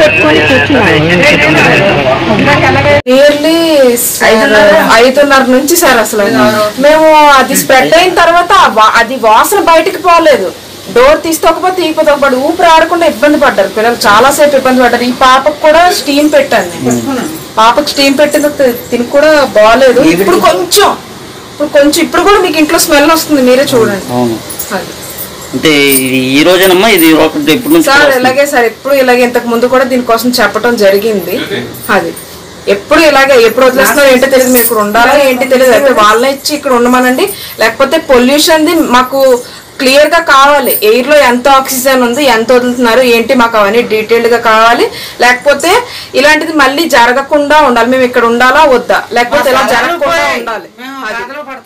పెట్టుకొని నియర్లీ ఐదున్నర నుంచి సార్ అసలు మేము అది స్ప్రెడ్ అయిన తర్వాత ఆ వా- అది వాసన బయటికి పోలేదు డోర్ తీసుకోకపోతే తీయకపోతే ఒకటి ఊపిరి ఆడకుండా ఇబ్బంది పడ్డారు పిల్లలు చాలా సేపు ఇబ్బంది పడ్డారు ఈ పాపకు కూడా స్టీమ్ పెట్టాను నేను. పాపకు స్టీమ్ పెట్టిన తి- తిని కూడా బాగాలేదు ఇప్పుడు కొంచెం ఇప్పుడు కొంచెం ఇప్పుడు కూడా మీకు ఇంట్లో స్మెల్ వస్తుంది మీరే చూడండి అవును అది. అంటే ఇది ఈ రోజేనమ్మా ఇది ఒకటి ఎప్పుడు నుంచి సార్ వస్తుంది? ఇలాగే సార్ ఎప్పుడు ఇలాగే ఇంతకు ముందు కూడా దీనికోసం చెప్పడం జరిగింది అది ఎప్పుడు ఇలాగే ఎప్పుడు వదిలేస్తున్నారో ఏంటో తెలియదు మీరు ఇక్కడ ఉండాలా ఏంటి తెలియదు అయితే వాళ్ళని ఇచ్చి ఇక్కడ ఉండమనండి లేకపోతే పొల్యూషన్ ది మాకు క్లియర్ గా కావాలి ఎయిర్ లో ఎంత ఆక్సిజన్ ఉంది ఎంత వదులుతున్నారు ఏంటి మాకు అవన్నీ డీటెయిల్డ్ గా కావాలి లేకపోతే ఇలాంటిది మళ్ళీ జరగకుండా ఉండాలి మేము ఇక్కడ ఉండాలా వద్దా లేకపోతే ఇలా జరగకుండా ఉండాలి అది.